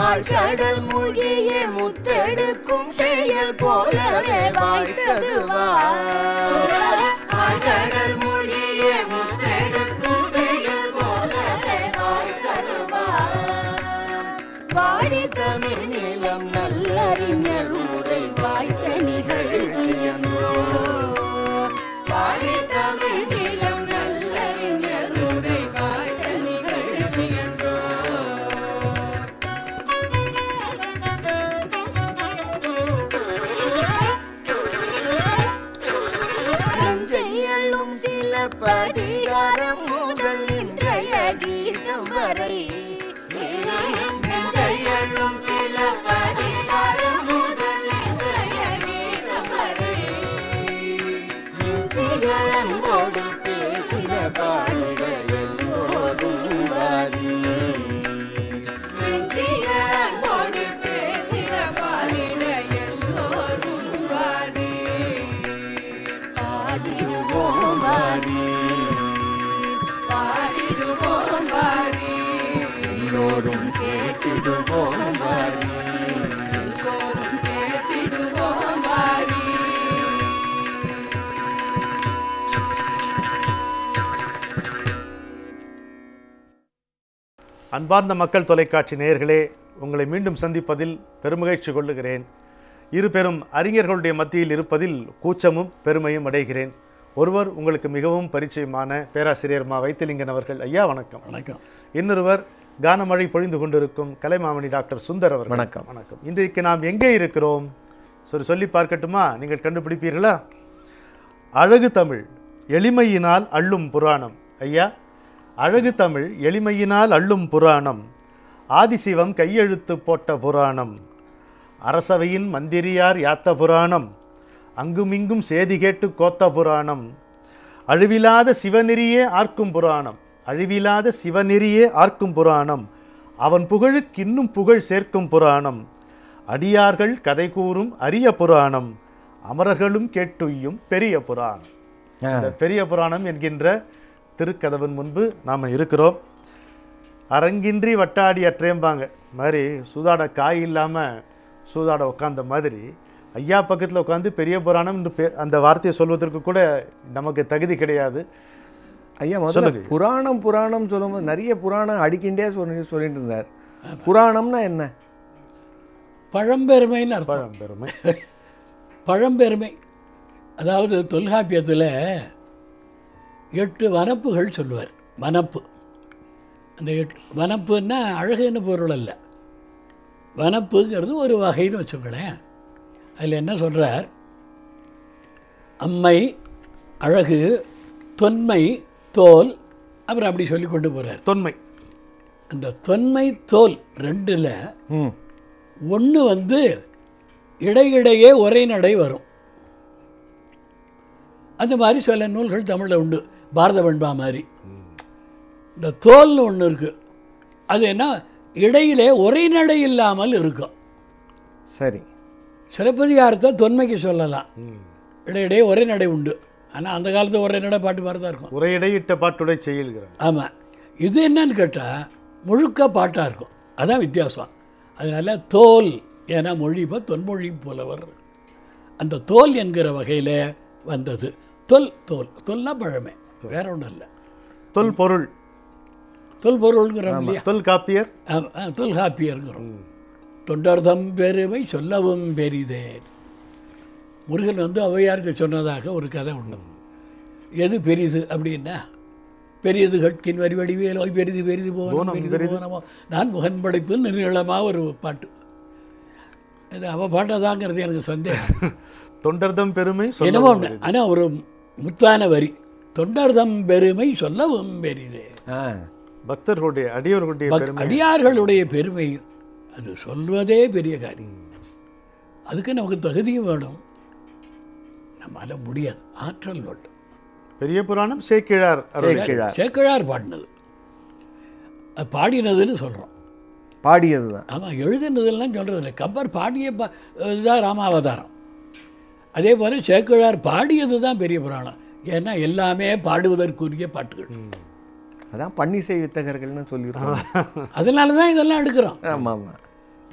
ஆழ்கடல் மூழ்கிய முத்தெடுக்கும் செயல் போலவே வாய்த்தது ஆழ்கடல் மூழ்கிய முத்தெடுக்கும் செயல் போலவே வாய்த்தது வாடி தமிழ் நிலம் நல்லறிஞர் உரை வாய்த்த நிகழ்ச்சியன்றோ வாடி தமிழ் நிலம் நல்லறிஞர் உரை வாய்த்த நிகழ்ச்சியன்றோ நஞ்சையள்ளும் சில பதிகாரம் முதல் இன்றைய கீதம் வரை நஞ்சையள்ளும் சில பதிகாரம் முதல் இன்றைய கீதம் வரை நெஞ்சிகளோடு பேசின பாடிட எல்லோரும் வாரி நெஞ்சிகளோடு பேசின பாடிட எல்லோரும் வாரி பாடிடுவோம் வாரி பாடிடுவோம் வாரி எல்லோரும் கேட்டிடுவோம் வாரி எல்லோரும் கேட்டிடுவோம் வாரி அன்பார்ந்த மக்கள் தொலைக்காட்சி நேயர்களே உங்களை மீண்டும் சந்திப்பதில் பெருமகிழ்ச்சி கொள்ளுகிறேன் இரு பெரும் அறிஞர்களுடைய மத்தியில் இருப்பதில் கூச்சமும் பெருமையும் அடைகிறேன் ஒருவர் உங்களுக்கு மிகவும் பரிச்சயமான பேராசிரியர் மா வைத்திலிங்கன் அவர்கள் ஐயா வணக்கம் வணக்கம் இன்னொருவர் கானமழை பொழிந்து கொண்டிருக்கும் கலைமாமணி டாக்டர் சுந்தர் அவர்கள் வணக்கம். வணக்கம் இன்றைக்கு நாம் எங்கே இருக்கிறோம் சரி சொல்லி பார்க்கட்டுமா நீங்கள் கண்டுபிடிப்பீர்களா அழகு தமிழ் எளிமையினால் அள்ளும் புராணம் ஐயா அழகு தமிழ் எளிமையினால் அள்ளும் புராணம் ஆதிசிவம் கையெழுத்து போட்ட புராணம் அரசவையின் மந்திரியார் யாத்த புராணம் அங்குமிங்கும் சேதி கேட்டு கோத்த புராணம் அழிவிலாத சிவநெறியே ஆர்க்கும் புராணம் அழிவிலாத சிவநெறியே ஆர்க்கும் புராணம் அவன் புகழுக்கு இன்னும் புகழ் சேர்க்கும் புராணம் அடியார்கள் கதை கூறும் அரிய புராணம் அமரர்களும் கேட்டுய்யும் பெரிய புராணம் இந்த பெரிய புராணம் என்கின்ற திருக்கதவன் முன்பு நாம் இருக்கிறோம் அரங்கின்றி வட்டாடி அற்றேம்பாங்க மாதிரி சூதாட காய் இல்லாமல் சூதாட உட்காந்த மாதிரி ஐயா பக்கத்தில் உட்காந்து பெரிய புராணம் என்று பே- அந்த வார்த்தையை சொல்வதற்கு கூட நமக்கு தகுதி கிடையாது ஐயா முதல்ல சொல்லுங்க. புராணம் புராணம் சொல்லும்போது நிறைய புராணம் அடிக்கின்றே சொல்லி சொல்லிட்டு இருந்தார் புராணம்னா என்ன பழம்பெருமைன்னு அர்த்தம் பழம்பெருமை பழம்பெருமை அதாவது தொல்காப்பியத்தில் எட்டு வனப்புகள் சொல்லுவார் வனப்பு அந்த எட்டு வனப்புன்னா அழகுன்னு பொருள் அல்ல வனப்புங்கிறது ஒரு வகைன்னு வச்சுக்கோங்களேன் அதில் என்ன சொல்கிறார் அம்மை அழகு தொன்மை தோல் அப்புறம் அப்படி சொல்லி கொண்டு போகிறார் தொன்மை அந்த தொன்மை தோல் ரெண்டில் ம் ஒன்று வந்து இடையிடையே ஒரே நடை வரும் அந்த மாதிரி சில நூல்கள் தமிழில் உண்டு பாரத பண்பா மாதிரி இந்த தோல்னு ஒன்று இருக்குது அது என்ன இடையிலே ஒரே நடை இல்லாமல் இருக்கும் சரி சிலப்பதிகாரத்தை தொன்மைக்கு சொல்லலாம் இடையிடையே ஒரே நடை உண்டு ஆனால் அந்த காலத்து ஒரே நடை பாட்டு மாதிரி தான் இருக்கும் உரையிடையிட்ட பாட்டுடை செயல்கிறார் ஆமாம் இது என்னன்னு கேட்டால் முழுக்க பாட்டாக இருக்கும் அதான் வித்தியாசம் அதனால தோல் என மொழி இப்போ தொன்மொழி புலவர் அந்த தோல் என்கிற வகையில் வந்தது தொல் தோல் தொல்னா பழமை வேற ஒன்றும் இல்லை தொல் பொருள் தொல் பொருள்ங்கிறோம் இல்லையா தொல் காப்பியர் ஆ, ஆ, தொல்காப்பியருங்கிறோம் தொண்டர்தம் பெருமை சொல்லவும் பெரிதே முருகன் வந்து ஔவையாருக்கு சொன்னதாக ஒரு கதை உண்டு எது பெரிது அப்படின்னா பெரியது கட்கின் வரி வடிவேல் ஓய் பெரிது பெரிது போவனம் பெரிது போவனமோ நான் முகன் படைப்பு நிர்ணயமாக ஒரு பாட்டு இது அவள் பாட்டதாங்கிறது எனக்கு சந்தேகம் தொண்டர்தம் பெருமை என்னமோ சொல்லவும் ஒன்று ஆனால் ஒரு முத்தான வரி தொண்டர்தம் பெருமை சொல்லவும் பெரிதே ஆ பக்தர்களுடைய அடியவர்களுடைய பக்- பெருமை அடியார்களுடைய பெருமை அது சொல்வதே பெரிய காரியம் அதுக்கு நமக்கு தகுதியும் வேணும் நம்மால முடியாது ஆற்றல் வேண்டும் பெரிய புராணம் சேக்கிழார் அருள். சேக்கிழார் சேக்கிழார் பாடினது அது பாடினதுன்னு சொல்கிறோம் பாடியது தான் ஆமாம் எழுதினதெல்லாம் சொல்கிறது இல்லை கம்பர் பாடிய பா இதுதான் ராமாவதாரம் அதே போல் சேக்கிழார் பாடியது தான் பெரிய புராணம் ஏன்னா எல்லாமே பாடுவதற்குரிய பாட்டுகள் அதான் பன்னிசை வித்தகர்கள்னு சொல்லியிருக்கோம் அதனால தான் இதெல்லாம் எடுக்கிறோம் ஆமாம் ஆமாம்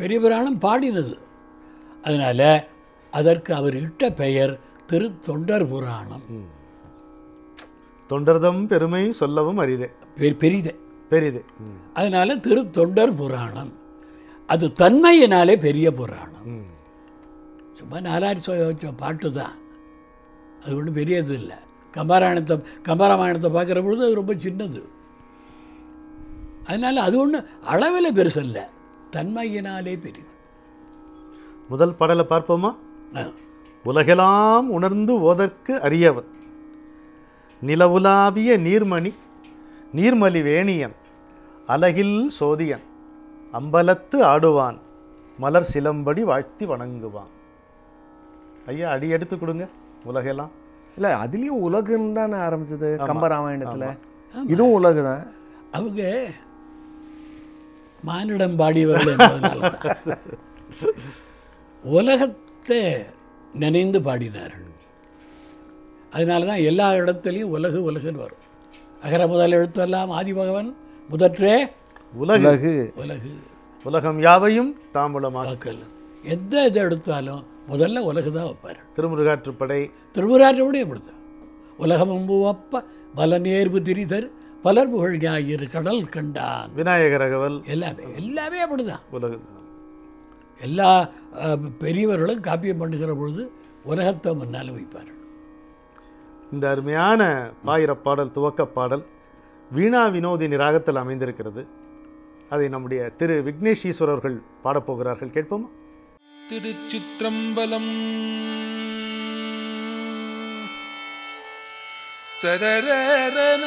பெரிய புராணம் பாடினது அதனால் அதற்கு அவர் இட்ட பெயர் திரு தொண்டர் புராணம் தொண்டர்தம் பெருமை சொல்லவும் அரிதே பெ- பெரிதே பெரிதே ம். அதனால திரு தொண்டர் புராணம் அது தன்மையினாலே பெரிய புராணம் சும்மா நாலாயிரம் சொ- சொ- பாட்டு தான் அது ஒன்றும் பெரியது இல்லை கம்பராமாயணத்தை கம்பராமாயணத்தை பார்க்குற பொழுது அது ரொம்ப சின்னது அதனால் அது ஒன்றும் அளவில் பெருசல்ல தன்மையினாலே பெரிது முதல் பாடலை பார்ப்போமா ஆ. உலகெல்லாம் உணர்ந்து ஓதற்கு அரியவன் நிலவுலாவிய நீர்மணி நீர்மலி வேணியன் அலகில் சோதியன் அம்பலத்து ஆடுவான் மலர் சிலம்படி வாழ்த்தி வணங்குவான் ஐயா அடி எடுத்து கொடுங்க உலகெல்லாம் இல்ல அதுலயும் உலகுன்னு தானே ஆரம்பிச்சது கம்பராமாயணத்துல இதுவும் உலகு தான் அவங்க மானிடம் பாடியவர்கள் என்பதனால தான். உலகத்தை நினைந்து பாடினார்கள் அதனால தான் எல்லா இடத்துலையும் உலகு உலகுன்னு வரும் அகர முதல் எழுத்தெல்லாம் ஆதிபகவன் முதற்றே உலகு உலகு உலகு உலகம் யாவையும் தாம்பூலமாக வாக்கல் எந்த இதை எடுத்தாலும் முதல்ல உலகு தான் வைப்பார் திருமுருகாற்றுப்படை திருமுறாற்றோடய கொடுத்தான் உலகமும் ஒப்ப பல நேர்வு திரிதர் பலர் புகழ் ஞாயிறு கடல் கண்டான் விநாயகர் அகவல் எல்லாமே எல்லாமே அப்படிதான் உலகு எல்லா அஹ், பெரியவர்களும் காப்பியம் பண்ணுகிற பொழுது உலகத்தை முன்னால் வைப்பார்கள் இந்த அருமையான பாயிரப் பாடல் துவக்கப் பாடல் வீணா வினோதினி ராகத்தில் அமைந்திருக்கிறது அதை நம்முடைய திரு விக்னேஷ் ஈஸ்வர் அவர்கள் பாடப்போகிறார்கள் கேட்போமா திருச்சிற்றம்பலம் தரரரன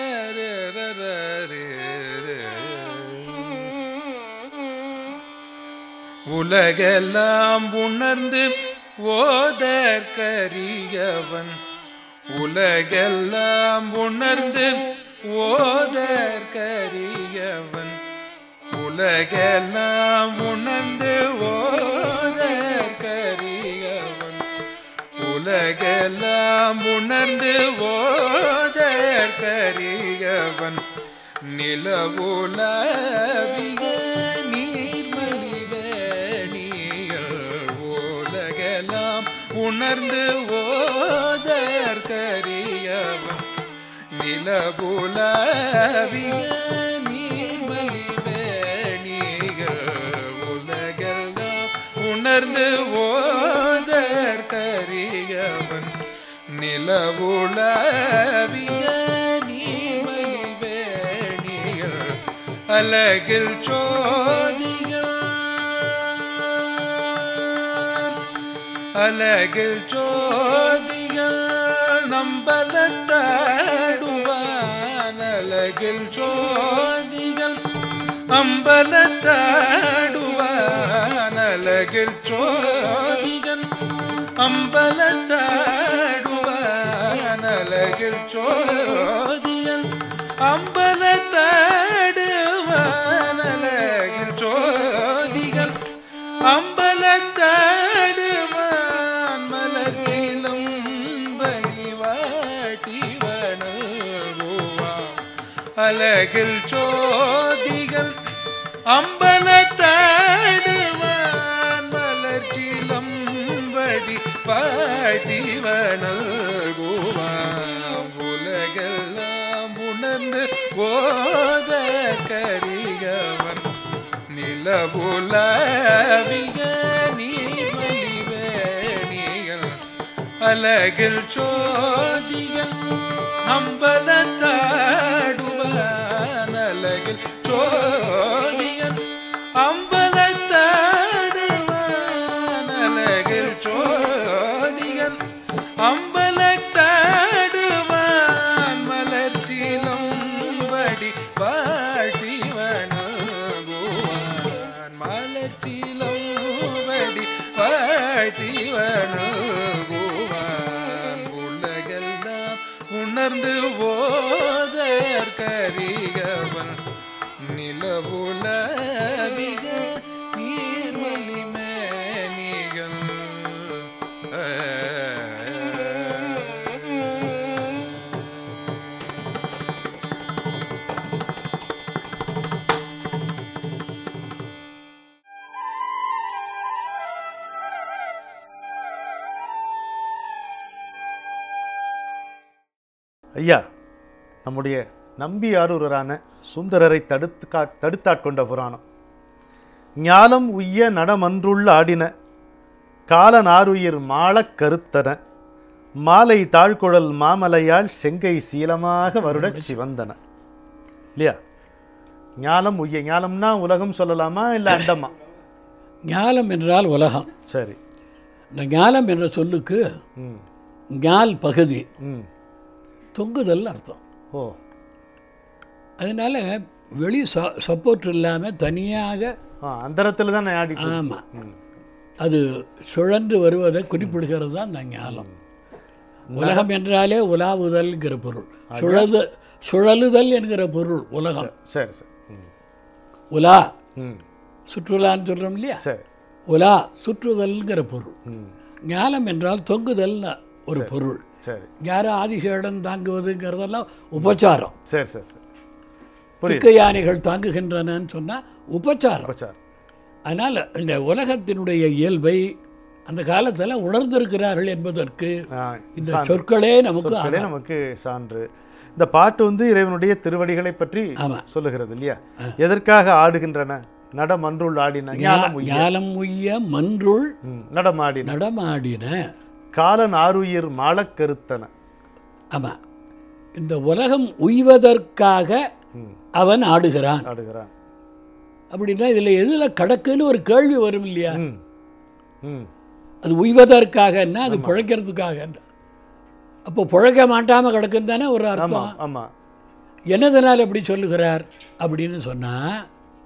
உலகெல்லாம் உணர்ந்து ஓதற்கரியவன் உலகெல்லாம் உணர்ந்து ஓதற்கரியவன் உலகெல்லாம் உணர்ந்து ஓதற்கரியவன் உலகெல்லாம் உணர்ந்து ஓதற்கரியவன் நிலவுலவிய நீர்மலிவேணிகள் உலகெல்லாம் உணர்ந்து ஓதற்கரியவன் நிலவுலவிய நீர்மலிவேணிகள் உலகெல்லாம் உணர்ந்து ஓதற்கரியவன் நிலவுலவிய நீர்மலிவேணிகள் அலகில் சோதிகள் அலகில் சோதிகள் நம்பலத்தாடுவான் அலகில் சோதிகள் அம்பலத்தாடுவான் அலகில் சோதிகள் அம்பலத்தாடுவான் அலகில் சோதிகள் அம்பலத்தாடுவான் அலகில் சோதிகள் அம்பலத்தாடுவான் மலர்ச்சிலும் பணிவாட்டி வணங்குவான் அலகில் சோதிகள் அம்பலத்தாடுவான் மலர்ச்சிலம் படி பாட்டி வணங்குவான் உலகெல்லாம் உணர்ந்து போத கரியவன் நிலவுலவிய நீர்வழிவேணிகள் அலகில் சோதிகள் அம்பலத்தாடுவான் அலகில் சோதிகள் அம்பலத்தாடுவான் அலகில் சோதிகள் அம்பலத்தாடுவான் மலர்ச்சிலம் படி பாட்டி வணங்குவான் மலர்ச்சிலம் படி பாட்டி வணங்குவான் உலகெல்லாம் உணர்ந்து ஓதற்கரியவன் நிலவுலவிக நீர்மலி மேனிகள் ஐயா நம்முடைய நம்பி ஆரூரரான சுந்தரரை தடுத்து கா தடுத்தாட்கொண்ட புராணம் ஞாலம் உய்ய நடமன்றுள்ள ஆடின காலனாருயிர் மாளக் கருத்தன மாலை தாழ்குழல் மாமலையால் செங்கை சீலமாக வருடச் சிவந்தன இல்லையா ஞானம் உய்ய ஞானம்னா உலகம் சொல்லலாமா இல்லை அண்டமா ஞாலம் என்றால் உலகம் சரி இந்த ஞாலம் என்ற சொல்லுக்கு ம் ஞால் பகுதி ம் தொங்குதல் அர்த்தம் ஓ அதனால் வெளி ச சப்போர்ட் இல்லாமல் தனியாக ஆ அந்தரத்தில் தான் ஆடி ஆமாம் அது சுழன்று வருவதை குறிப்பிடுகிறது தான் இந்த ஞாலம் உலகம் என்றாலே உலாவுதல்ங்கிற பொருள் சுழது சுழலுதல் என்கிற பொருள் உலகம் சரி சரி ம் உலா ம் சுற்றுலான்னு சொல்கிறோம் இல்லையா சரி உலா சுற்றுதல்ங்கிற பொருள் ம் ஞானம் என்றால் தொங்குதல்னு ஒரு பொருள் சரி யாரும் ஆதிசேடன் தாங்குவதுங்கிறதெல்லாம் உபச்சாரம் சரி சரி சரி புரியுது திக்கு யானைகள் தாங்குகின்றனன்னு சொன்னால் உபச்சாரம் உபச்சாரம் அதனால் இந்த உலகத்தினுடைய இயல்பை அந்த காலத்தில் உணர்ந்திருக்கிறார்கள் என்பதற்கு ஆ, இந்த சான்று. சொற்களே நமக்கு சொற்களே ஆதாரம். நமக்கு சான்று இந்த பாட்டு வந்து இறைவனுடைய திருவடிகளை பற்றி ஆமா. சொல்லுகிறது இல்லையா எதற்காக ஆடுகின்றன நடமன்றுள் ஆடின ஞானம் உய்ய. ஞாலம் உய்ய மன்றுள் ம், நடமாடின நடமாடின காலன் ஆருயிர் மாளக் கருத்தன ஆமாம் இந்த உலகம் உய்வதற்காக அவன் ஆடுகிறான் ஆடுகிறான் அப்படின்னா இதில் எதில் கடக்குன்னு ஒரு கேள்வி வரும் இல்லையா ம் ம் அது உய்வதற்காகன்னா அது பிழைக்கிறதுக்காக அப்போ பிழைக்க மாட்டாமல் கிடக்குன்னு தானே ஒரு ஆமா அர்த்தம் ஆமா என்னதனால் அப்படி சொல்லுகிறார் அப்படின்னு சொன்னால்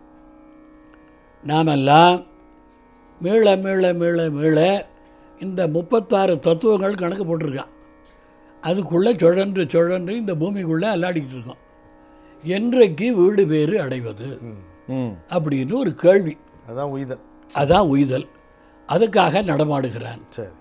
நாமெல்லாம் மீள மீள மீள மீள இந்த முப்பத்தாறு தத்துவங்கள் கணக்கு போட்டிருக்கான் அதுக்குள்ளே சுழன்று சுழன்று இந்த பூமிக்குள்ளே அல்லாடிக்கிட்டு இருக்கோம் என்றைக்கு வீடு பேறு அடைவது ம் அப்படின்னு ஒரு கேள்வி அதான் உய்தல் அதான் உய்தல் அதுக்காக நடமாடுகிறான் சரி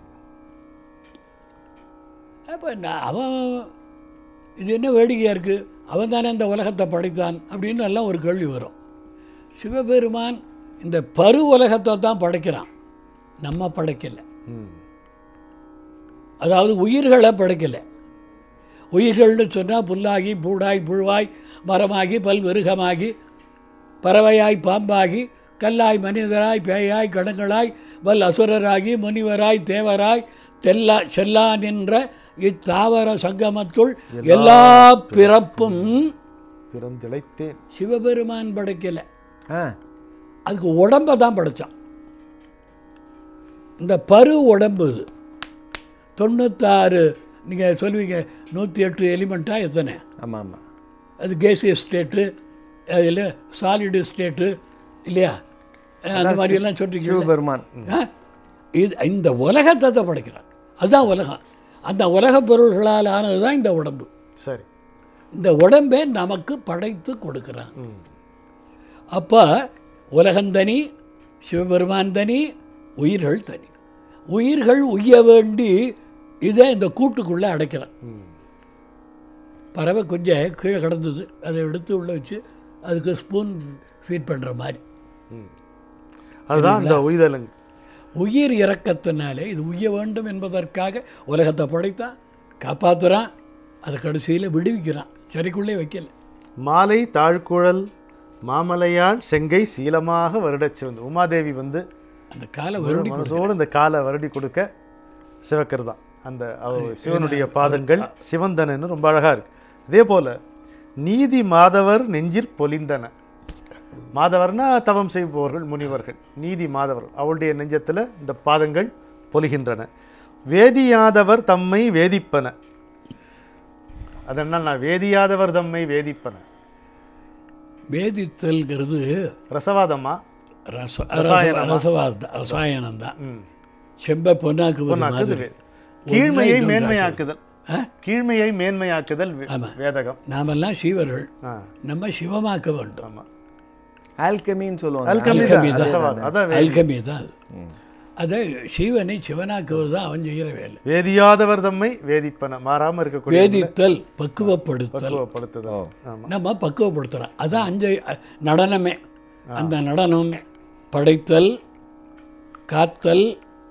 அப்போ நான் அவன் இது என்ன வேடிக்கையாக இருக்குது அவன் தானே இந்த உலகத்தை படைத்தான் அப்படின்னு எல்லாம் ஒரு கேள்வி வரும் சிவபெருமான் இந்த பரு உலகத்தை தான் படைக்கிறான் நம்ம படைக்கலை ம் அதாவது உயிர்களை படைக்கலை உயிர்கள்னு சொன்னால் புல்லாகி பூடாய் புழுவாய் மரமாகி பல்விருகமாகி பறவையாய் பாம்பாகி கல்லாய் மனிதராய் பேயாய் கடங்களாய் வல் அசுரராகி முனிவராய் தேவராய் தெல்லா செல்லா நின்ற இத்தாவர சங்கமத்துள் எல்லா பிறப்பும் பிறந்திழைத்தேன் சிவபெருமான் படைக்கலை ஆ அதுக்கு உடம்பை தான் படைச்சான் இந்த பரு உடம்பு இது தொண்ணூத்தாறு நீங்கள் சொல்லுவீங்க நூற்றி எட்டு எலிமெண்ட்டாக எத்தனை ஆமாம் ஆமாம் அது கேசியஸ் ஸ்டேட்டு அதில் சாலிடு ஸ்டேட்டு இல்லையா அந்த மாதிரியெல்லாம் சொல்கிறீங்க சிவபெருமான் இது இந்த உலகத்தை தான் படைக்கிறான் அதுதான் உலகம் அந்த உலகப் பொருள்களால் ஆனது தான் இந்த உடம்பு சரி இந்த உடம்பை நமக்கு படைத்து கொடுக்குறான் அப்போ உலகந்தனி சிவபெருமான் தனி உயிர்கள் தனி உயிர்கள் உய்ய வேண்டி இதை இந்த கூட்டுக்குள்ளே அடைக்கிறான் பறவை கொஞ்சம் கீழே கிடந்தது அதை எடுத்து உள்ளே வச்சு அதுக்கு ஸ்பூன் ஃபீட் பண்ணுற மாதிரி அதுதான் இந்த உய்தலுங்க உயிர் இறக்கத்தினாலே இது உய்ய வேண்டும் என்பதற்காக உலகத்தை படைத்தான் காப்பாற்றுறான் அதை கடைசியில் விடுவிக்கிறான் சரிக்குள்ளே வைக்கல மாலை தாழ்குழல் மாமலையால் செங்கை சீலமாக வருடச் சிவந்து உமாதேவி வந்து அந்த காலை வருடி மனசோடு இந்த காலை வருடி கொடுக்க சிவக்கர் தான் அந்த அவர் சிவனுடைய பாதங்கள் சிவந்தனன்னு ரொம்ப அழகா இருக்கு அதே போல நீதி மாதவர் நெஞ்சிற் பொலிந்தன மாதவர்னா தவம் செய்பவர்கள் முனிவர்கள் நீதி மாதவர் அவளுடைய நெஞ்சத்தில் இந்த பாதங்கள் பொலிகின்றன வேதியாதவர் தம்மை வேதிப்பன அதனால் நான் வேதியாதவர் தம்மை வேதிப்பன வேதித்தல்ங்கிறது ரசவாதமா ரச ரசாயனமா? ரசவாத ரசாயனம் தான் செம்பை பொன்னாக்குவது பொன்னாக்குது மாதிரி வே- கீழ்மையை ஒன்றை மேன்மையாக்குதல் கீழ்மையை மேன்மையாக்குதல் வே- வேதகம் நாமெல்லாம் சீவர்கள் ஆ, நம்ம சிவமாக்க வேண்டும் ஆமா ஆல்கமின்னு சொல்லுவாங்க அல்கமி அல்கமி தான் தான். ரசவாதம். அதான் வே- அல்கமி தான் அது. அதை சிவனை சிவனாக்குவது தான் அவன் செய்கிற வேலை வேதியாதவர் தம்மை வேதிப்பன மாறாம இருக்கக்கூடிய வேதித்தல் பக்குவப்படுத்தல் பக்குவப்படுத்துதல் ஆமா நம்ம பக்குவப்படுத்துகிறோம் அதான் அஞ்சு அ- நடனமே அந்த நடனம் படைத்தல் காத்தல்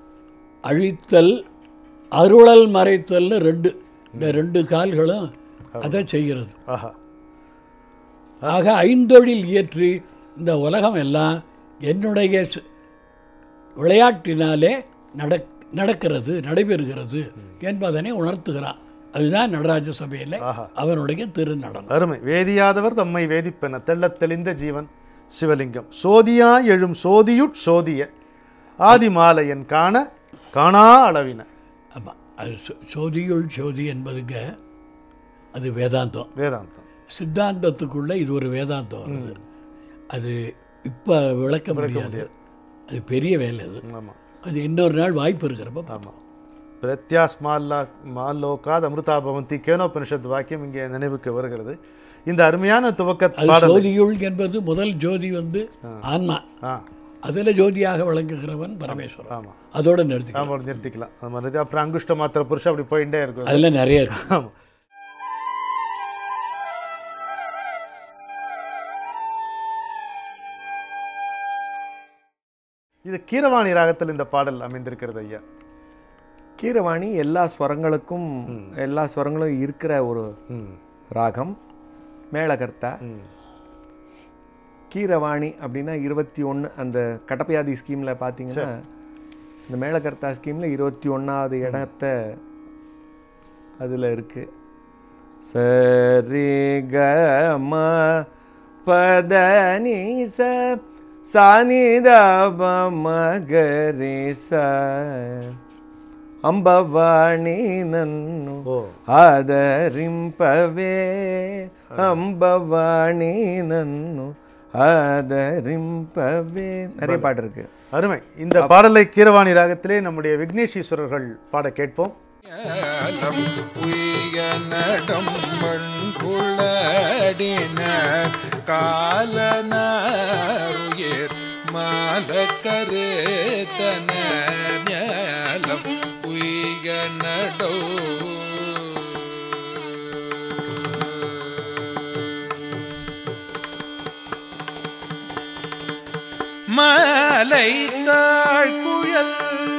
அழித்தல் அருளல் மறைத்தல்னு ரெண்டு இந்த ரெண்டு கால்களும் அதை செய்கிறது ஆஹா ஆக ஐந்தொழில் இயற்றி இந்த உலகம் எல்லாம் என்னுடைய ச- விளையாட்டினாலே நடக் நடக்கிறது நடைபெறுகிறது என்பதனை உணர்த்துகிறான் அதுதான் நடராஜ சபையில் ஆஹா. அவனுடைய திருநடனம் அருமை வேதியாதவர் தம்மை வேதிப்பென தெள்ளத் தெளிந்த ஜீவன் சிவலிங்கம் சோதியா எழும் சோதியுட் சோதிய ஆதிமாலையன் காண காணா அளவின ஆமாம் அது சோ- சோதியுள் சோதி என்பதுங்க அது வேதாந்தம் வேதாந்தம் சித்தாந்தத்துக்குள்ளே இது ஒரு வேதாந்தம் வருது அது இப்போ விளக்க முடியாது அது பெரிய வேலை அது ஆமாம் அது இன்னொரு நாள் வாய்ப்பு இருக்கிறப்ப பார்ப்போம் பிரத்யாஸ் மால்லா மால்லோகாத் அமிர்தா பவந்தி கேனோபனிஷத் வாக்கியம் இங்கே நினைவுக்கு வருகிறது இந்த அருமையான துவக்க அது பாடல் சோதியுள் என்பது முதல் ஜோதி வந்து ஆன்மா ஆ அதில் ஜோதியாக விளங்குகிறவன் பரமேஸ்வரன் ஆமா. அதோட நிறுத்தி ஆமாம் நிறுத்திக்கலாம் அது மாதிரி அப்புறம் அங்குஷ்ட மாத்திர புருஷன் அப்படி போயிட்டே இருக்கும் அதில் நிறைய இருக்கு ஆமாம் இது கீரவாணி ராகத்தில் இந்த பாடல் அமைந்திருக்கிறது ஐயா கீரவாணி எல்லா ஸ்வரங்களுக்கும் எல்லா ஸ்வரங்களும் இருக்கிற ஒரு ம் ராகம் மேளகர்த்தா ம் கீரவாணி அப்படின்னா இருபத்தி ஒன்று அந்த கடப்பயாதி ஸ்கீமில் பார்த்தீங்கன்னா இந்த மேளகர்த்தா ஸ்கீமில் இருபத்தி ஒன்றாவது இடத்த அதில் இருக்கு சரி க ம பத நீ ச சானித ப ம க ரே ச ಅಂಬವಾಣಿ ನನ್ನು ஓ ಆದರಿಂಪವೇ ಅಂಬವಾಣಿ ನನ್ನು ஆதரிம்பவே நிறைய பாட்டு இருக்கு அருமை இந்த பாடலை கீரவாணி ராகத்திலே நம்முடைய விக்னேஸ்வரர்கள் பாட கேட்போம் ஞாலம் உய்ய நடம் மண்புள்ளடின காலனாருயிர் மாலக்கரேத்தன ஞாலம் உய்ய நடோ மலை தாழ் குயல்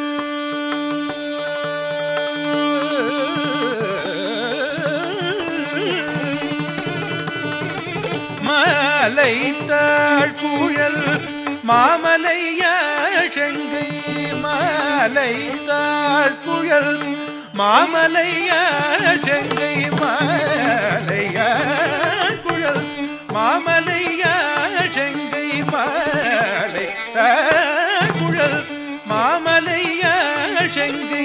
மலை தாழ் குயல் மாமலைய செங்கை மலை தாழ் குயல் மாமலைய செங்கை மலைய குயல் மாமலைய செங்கை மாலை குழல் மாமலைய செங்கை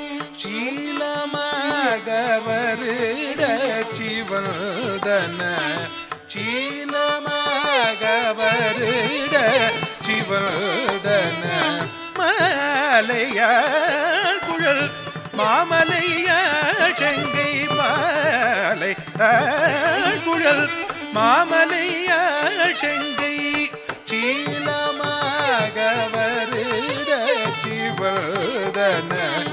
சீலமாக வருட சிவந்தன சீலமாக வருட சிவந்தன மாலைய குழல் மாமலைய செங்கை மாலை குழல் மாமலைய செங்கை சீலமாக வருட சிவதன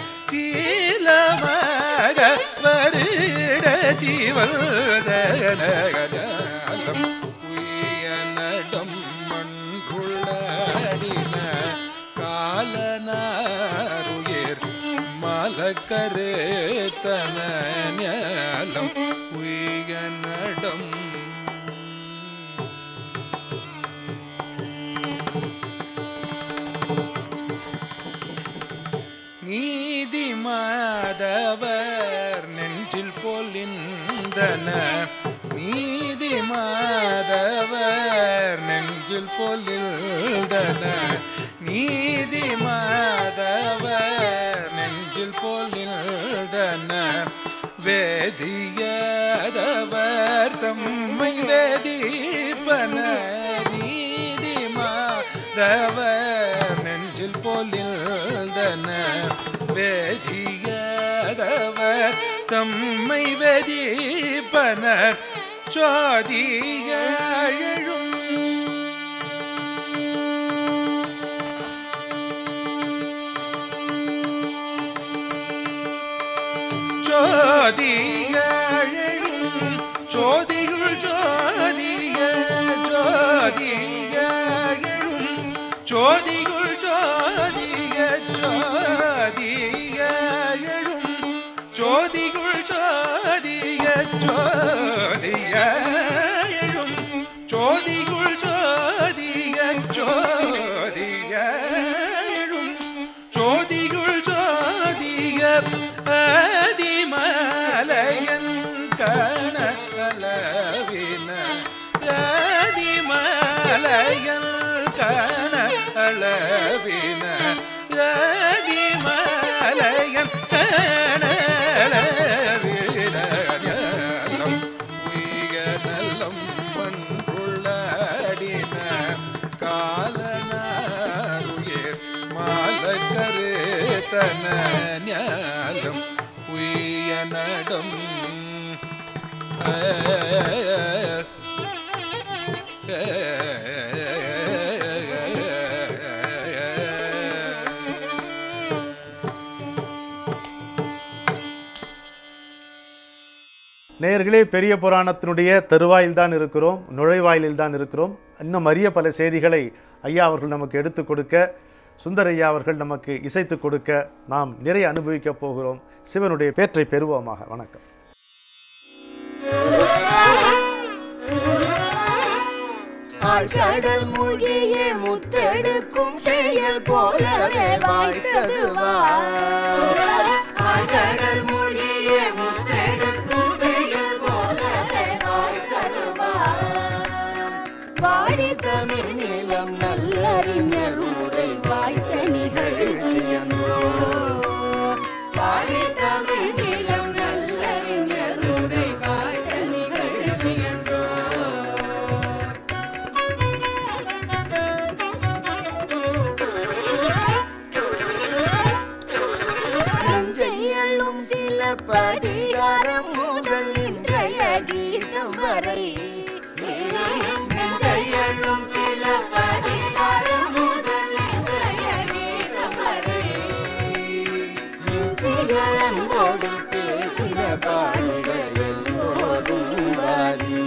சீலமாக வருட சிவதன கஜாலம் உயனடம் மண்குள்ளடின காலனாருயிர் மலக்கரேத்தன ஞாலம் உயனடம் நீதி மாதவர் நெஞ்சில் பொலிந்தன நீதி மாதவர் நெஞ்சில் பொலிந்தன நீதி மாதவர் நெஞ்சில் பொலிந்தன வேதியதவர் தம்மை வேதிப்பன நீதி மாதவர் நெஞ்சில் பொலிந்தன வேதியதவர் தம்மை வேதிப்பனர் சோதிய எழும் ஜோதிய எழும் ஜோதியுள் ஜோதிய ஜோதிய எழும் ஜோதியுள் ஜோதிய ஜோதிய எழும் ஜோதியுள் ஜோதிய ஜோதிய மலையல் கண அளவின மலையன் கண அளவின ஞானம் உய்ய நல்லம் மண்புள்ளடின காலனாருயிர் மாலக்கரு தன ஞானம் உய்ய நடம் நேயர்களே பெரிய புராணத்தினுடைய தருவாயில் தான் இருக்கிறோம் நுழைவாயிலில் தான் இருக்கிறோம் இன்னும் அரிய பல செய்திகளை ஐயா அவர்கள் நமக்கு எடுத்துக் கொடுக்க சுந்தரையா அவர்கள் நமக்கு இசைத்து கொடுக்க நாம் நிறைய அனுபவிக்கப் போகிறோம் சிவனுடைய பேற்றை பெறுவோமாக வணக்கம் ஆழ்கடல் மூழ்கிய முத்தெடுக்கும் செயல் போலவே வாய்த்தது ஆழ்கடல் மூழ்கிய முத்தெடுக்கும் செயல் போலவே வாய்த்தது வாடி தமிழ் நிலம் நல்லறிஞர் உரை வாய்த்த நிகழ்ச்சியன்றோ வாடி தமிழ் நிலம் நல்லறிஞர் உரை வாய்த்த நிகழ்ச்சியன்றோ நஞ்சையள்ளும் சில பதிகாரம் முதல் இன்றைய கீதம் வரை நஞ்சையள்ளும் சில பதிகாரம் முதல் இன்றைய கீதம் வரை நெஞ்சிகளோடு பேசின பாடிட எல்லோரும் வாரி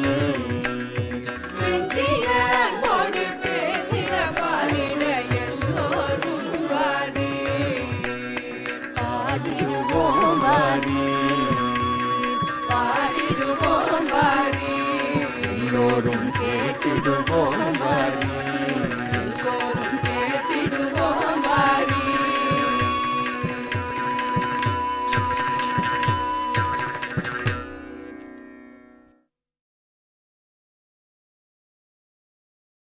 நெஞ்சிகளோடு பேசின பாடிட எல்லோரும் வாரி பாடிடுவோம் வாரி பாடிடுவோம் வாரி எல்லோரும் கேட்டிடுவோம்